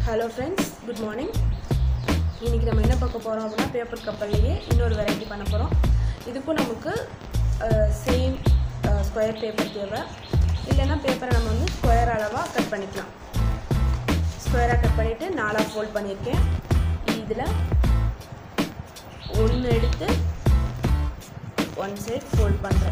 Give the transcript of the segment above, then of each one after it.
hello friends good morning இன்றைக்கி நம்ம என்ன பார்க்க போகிறோம் அப்படின்னா பேப்பர் கப்பல்லையே இன்னொரு வெரைட்டி பண்ண போகிறோம் இதுக்கும் நமக்கு சேம் ஸ்கொயர் பேப்பர் தேவை இல்லைன்னா பேப்பரை நம்ம வந்து ஸ்கொயர் அளவாக கட் பண்ணிக்கலாம் ஸ்கொயராக கட் பண்ணிவிட்டு நாலாக ஃபோல்ட் பண்ணியிருக்கேன் இதில் ஒன்று எடுத்து ஒன் சைட் ஃபோல்ட் பண்ணுறேன்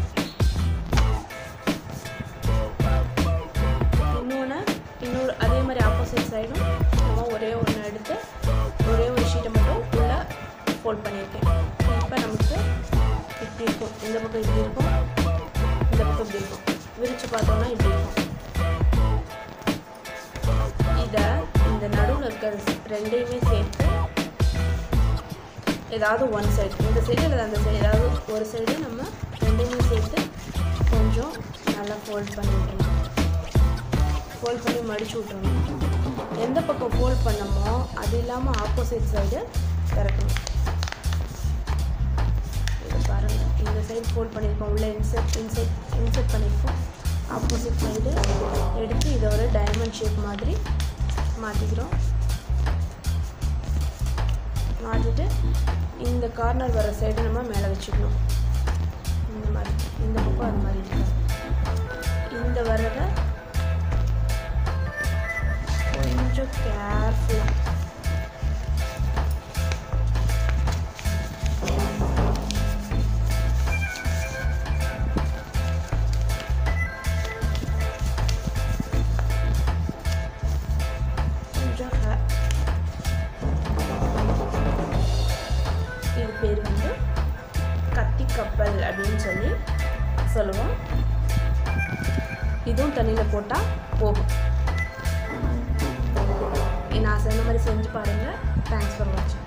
இன்னொன்று இன்னொரு அதே மாதிரி ஆப்போசிட் சைடும் நம்ம ஒரே ஒன்று எடுத்து ஒரே ஒரு ஷீட்டை மட்டும் உள்ளே ஃபோல்ட் பண்ணியிருக்கேன் இப்போ நமக்கு இப்படி இருக்கும் இந்த பக்கம் இப்படி இருக்கும் இந்த பக்கம் இப்படி இருக்கும் விரித்து பார்த்தோம்னா இப்படி இருக்கும் இதை இந்த நடுவில் இருக்கிற ரெண்டையுமே சேர்த்து ஏதாவது ஒன் சைடு இந்த சைடு அல்லது அந்த சைடு ஏதாவது ஒரு சைடு நம்ம ரெண்டையுமே சேர்த்து கொஞ்சம் நல்லா ஃபோல்ட் பண்ணி விட்டுருணும் ஃபோல்ட் பண்ணி மடிச்சு விட்டுறணும் எந்த பக்கம் ஃபோல்ட் பண்ணமோ அது இல்லாமல் ஆப்போசிட் சைடு திறக்கணும் இது பாருங்கள் இந்த சைடு ஃபோல்ட் பண்ணியிருக்கோம் உள்ள இன்செர்ட் இன்செர்ட் இன்செர்ட் பண்ணியிருக்கோம் ஆப்போசிட் சைடு எடுத்து இதை ஒரு டைமண்ட் ஷேப் மாதிரி மாற்றிக்கிறோம் மாற்றிட்டு இந்த கார்னர் வர சைடு நம்ம மேலே வச்சுக்கணும் இந்த மாதிரி இந்த பக்கம் அது மாதிரி இருக்கு இந்த வர்றதை கொஞ்சம் கேர்ஃபுல்லாக கொஞ்சம் ha- இது பேர் வந்து கத்தி கப்பல் அப்படின்னு சொல்லி சொல்லுவோம் இதுவும் தண்ணியில் போட்டால் போகும் நான் சொன்ன மாதிரி செஞ்சு பாருங்கள் தேங்க்ஸ் ஃபார் வாட்சிங்